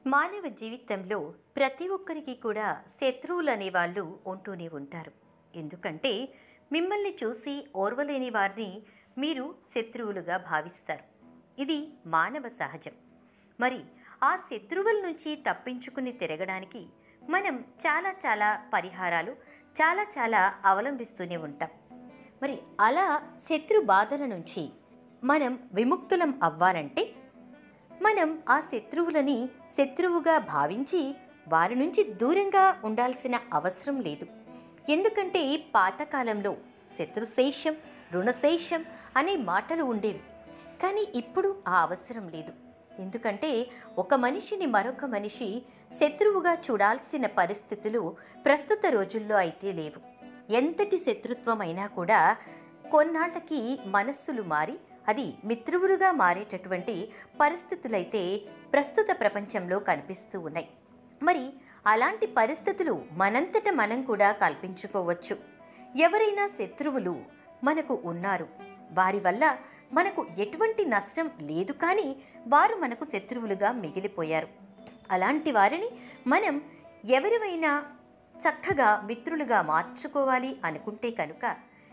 మానవ జీవితంలో ప్రతి ఒక్కరికి కూడా శత్రువులు అనేవాళ్ళు ఉంటూనే ఉంటారు ఎందుకంటే మిమ్మల్ని చూసి ఓర్వలేని వారిని మీరు శత్రువులుగా భావిస్తారు ఇది మానవ సహజం మరి ఆ శత్రువుల నుంచి తప్పించుకుని తిరగడానికి మనం చాలా చాలా పరిహారాలు చాలా చాలా అవలంబిస్తూనే ఉంటాం మరి అలా శత్రు బాధల నుంచి మనం విముక్తులం అవ్వాలంటే మనం ఆ శత్రువులని శత్రువుగా భావించి వారి నుంచి దూరంగా ఉండాల్సిన అవసరం లేదు ఎందుకంటే పాతకాలంలో శత్రుశేషం రుణశేషం అనే మాటలు ఉండేవి కానీ ఇప్పుడు ఆ అవసరం లేదు ఎందుకంటే ఒక మనిషిని మరొక మనిషి శత్రువుగా చూడాల్సిన పరిస్థితులు ప్రస్తుత రోజుల్లో అయితే లేవు ఎంతటి శత్రుత్వం అయినా కూడా కొన్నాళ్ళకి మనస్సులు మారి అది మిత్రువులుగా మారేటటువంటి పరిస్థితులైతే ప్రస్తుత ప్రపంచంలో కనిపిస్తూ ఉన్నాయి మరి అలాంటి పరిస్థితులు మనంతట మనం కూడా కల్పించుకోవచ్చు ఎవరైనా శత్రువులు మనకు ఉన్నారు వారి వల్ల మనకు ఎటువంటి నష్టం లేదు కానీ వారు మనకు శత్రువులుగా మిగిలిపోయారు అలాంటి వారిని మనం ఎవరివైనా చక్కగా మిత్రులుగా మార్చుకోవాలి అనుకుంటే కనుక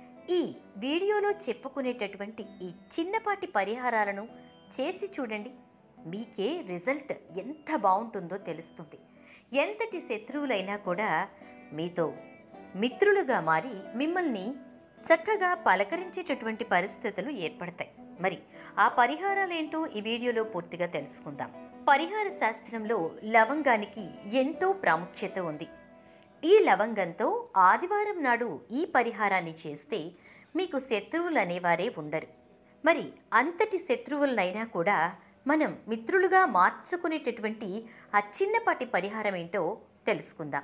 ఈ వీడియోలో చెప్పుకునేటటువంటి ఈ చిన్నపాటి పరిహారాలను చేసి చూడండి మీకే రిజల్ట్ ఎంత బాగుంటుందో తెలుస్తుంది ఎంతటి శత్రువులైనా కూడా మీతో మిత్రులుగా మారి మిమ్మల్ని చక్కగా పలకరించేటటువంటి పరిస్థితులు ఏర్పడతాయి మరి ఆ పరిహారాలేంటో ఈ వీడియోలో పూర్తిగా తెలుసుకుందాం పరిహార శాస్త్రంలో లవంగానికి ఎంతో ప్రాముఖ్యత ఉంది ఈ లవంగంతో ఆదివారం నాడు ఈ పరిహారాన్ని చేస్తే మీకు శత్రువులు అనేవారే ఉండరు మరి అంతటి శత్రువులనైనా కూడా మనం మిత్రులుగా మార్చుకునేటటువంటి ఆ చిన్నపాటి పరిహారం ఏంటో తెలుసుకుందాం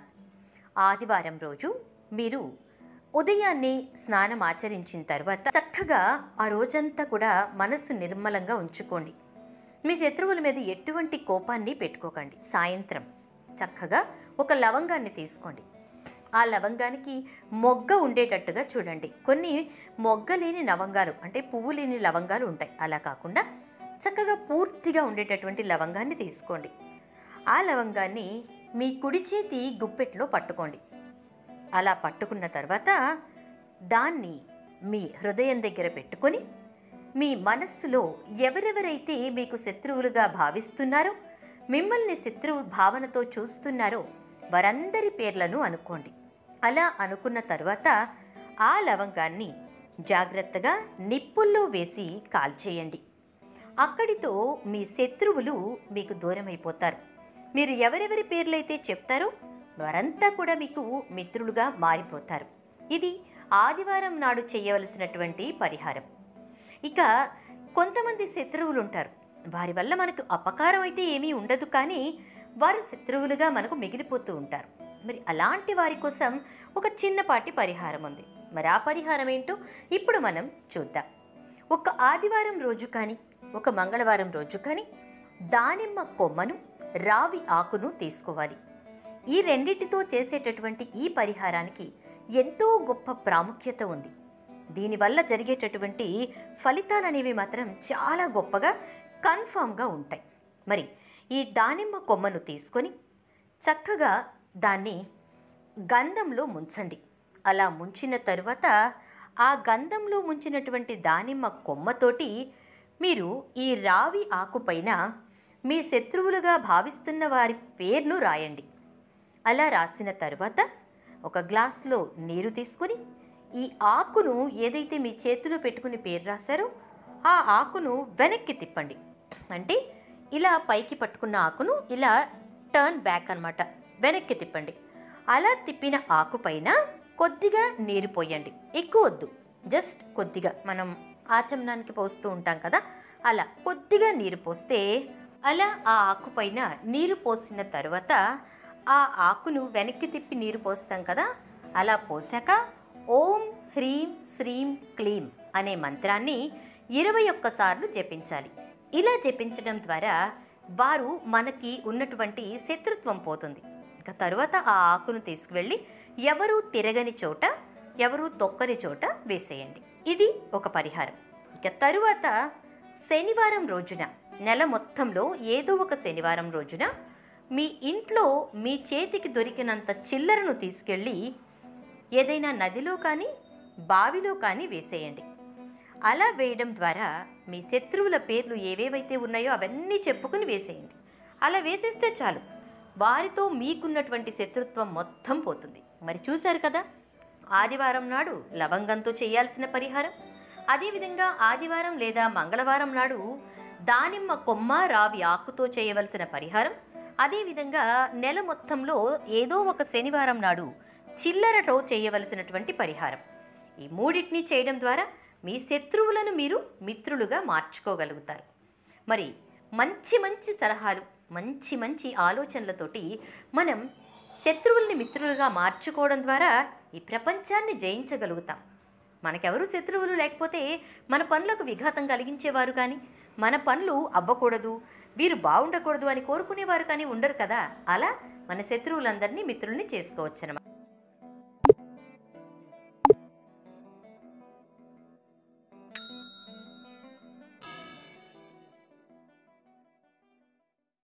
ఆదివారం రోజు మీరు ఉదయాన్నే స్నానం ఆచరించిన తర్వాత చక్కగా ఆ రోజంతా కూడా మనస్సు నిర్మలంగా ఉంచుకోండి మీ శత్రువుల మీద ఎటువంటి కోపాన్ని పెట్టుకోకండి సాయంత్రం చక్కగా ఒక లవంగాన్ని తీసుకోండి ఆ లవంగానికి మొగ్గ ఉండేటట్టుగా చూడండి కొన్ని మొగ్గ లేని లవంగాలు అంటే పువ్వు లేని లవంగాలు ఉంటాయి అలా కాకుండా చక్కగా పూర్తిగా ఉండేటటువంటి లవంగాన్ని తీసుకోండి ఆ లవంగాన్ని మీ కుడి చేతి గుప్పెట్లో పట్టుకోండి అలా పట్టుకున్న తర్వాత దాన్ని మీ హృదయం దగ్గర పెట్టుకొని మీ మనస్సులో ఎవరెవరైతే మీకు శత్రువులుగా భావిస్తున్నారో మిమ్మల్ని శత్రువు భావనతో చూస్తున్నారో వారందరి పేర్లను అనుకోండి అలా అనుకున్న తర్వాత ఆ లవంగాన్ని జాగ్రత్తగా నిప్పుల్లో వేసి కాల్చేయండి అక్కడితో మీ శత్రువులు మీకు దూరమైపోతారు మీరు ఎవరెవరి పేర్లైతే చెప్తారో వారంతా కూడా మీకు మిత్రులుగా మారిపోతారు ఇది ఆదివారం నాడు చేయవలసినటువంటి పరిహారం ఇక కొంతమంది శత్రువులు ఉంటారు వారి వల్ల మనకు అపకారం అయితే ఏమీ ఉండదు కానీ వారు శత్రువులుగా మనకు మిగిలిపోతూ ఉంటారు మరి అలాంటి వారి కోసం ఒక చిన్నపాటి పరిహారం ఉంది మరి ఆ పరిహారం ఏంటో ఇప్పుడు మనం చూద్దాం ఒక ఆదివారం రోజు కానీ ఒక మంగళవారం రోజు కానీ దానిమ్మ కొమ్మను రావి ఆకును తీసుకోవాలి ఈ రెండిటితో చేసేటటువంటి ఈ పరిహారానికి ఎంతో గొప్ప ప్రాముఖ్యత ఉంది దీనివల్ల జరిగేటటువంటి ఫలితాలు అనేవి మాత్రం చాలా గొప్పగా కన్ఫామ్గా ఉంటాయి మరి ఈ దానిమ్మ కొమ్మను తీసుకొని చక్కగా దాన్ని గంధంలో ముంచండి అలా ముంచిన తరువాత ఆ గంధంలో ముంచినటువంటి దానిమ్మ కొమ్మతోటి మీరు ఈ రావి ఆకుపైన మీ శత్రువులుగా భావిస్తున్న వారి పేర్లు రాయండి అలా రాసిన తర్వాత ఒక గ్లాస్లో నీరు తీసుకొని ఈ ఆకును ఏదైతే మీ చేతిలో పెట్టుకుని పేరు రాశారో ఆ ఆకును వెనక్కి తిప్పండి అంటే ఇలా పైకి పట్టుకున్న ఆకును ఇలా టర్న్ బ్యాక్ అన్నమాట వెనక్కి తిప్పండి అలా తిప్పిన ఆకు పైన కొద్దిగా నీరు పోయండి ఎక్కువ వద్దు జస్ట్ కొద్దిగా మనం ఆచమనానికి పోస్తూ ఉంటాం కదా అలా కొద్దిగా నీరు పోస్తే అలా ఆ ఆకు పైన నీరు పోసిన తర్వాత ఆ ఆకును వెనక్కి తిప్పి నీరు పోస్తాం కదా అలా పోసాక ఓం హ్రీం శ్రీం క్లీం అనే మంత్రాన్ని ఇరవై ఒక్కసార్లు జపించాలి ఇలా జపించడం ద్వారా వారు మనకి ఉన్నటువంటి శత్రుత్వం పోతుంది ఇక తరువాత ఆ ఆకును తీసుకువెళ్ళి ఎవరు తిరగని చోట ఎవరు తొక్కని చోట వేసేయండి ఇది ఒక పరిహారం ఇక తరువాత శనివారం రోజున నెల మొత్తంలో ఏదో ఒక శనివారం రోజున మీ ఇంట్లో మీ చేతికి దొరికినంత చిల్లరను తీసుకెళ్ళి ఏదైనా నదిలో కానీ బావిలో కానీ వేసేయండి అలా వేయడం ద్వారా మీ శత్రువుల పేర్లు ఏవేవైతే ఉన్నాయో అవన్నీ చెప్పుకుని వేసేయండి అలా వేసేస్తే చాలు వారితో మీకున్నటువంటి శత్రుత్వం మొత్తం పోతుంది మరి చూశారు కదా ఆదివారం నాడు లవంగంతో చేయాల్సిన పరిహారం అదేవిధంగా ఆదివారం లేదా మంగళవారం నాడు దానిమ్మ కొమ్మ రావి ఆకుతో చేయవలసిన పరిహారం అదేవిధంగా నెల మొత్తంలో ఏదో ఒక శనివారం నాడు చిల్లరతో చేయవలసినటువంటి పరిహారం ఈ మూడింటిని చేయడం ద్వారా మీ శత్రువులను మీరు మిత్రులుగా మార్చుకోగలుగుతారు మరి మంచి మంచి సలహాలు మంచి మంచి ఆలోచనలతోటి మనం శత్రువుల్ని మిత్రులుగా మార్చుకోవడం ద్వారా ఈ ప్రపంచాన్ని జయించగలుగుతాం మనకెవరు శత్రువులు లేకపోతే మన పనులకు విఘాతం కలిగించేవారు కానీ మన పనులు అవ్వకూడదు వీరు బాగుండకూడదు అని కోరుకునేవారు కానీ ఉండరు కదా అలా మన శత్రువులందరినీ మిత్రుల్ని చేసుకోవచ్చనమాట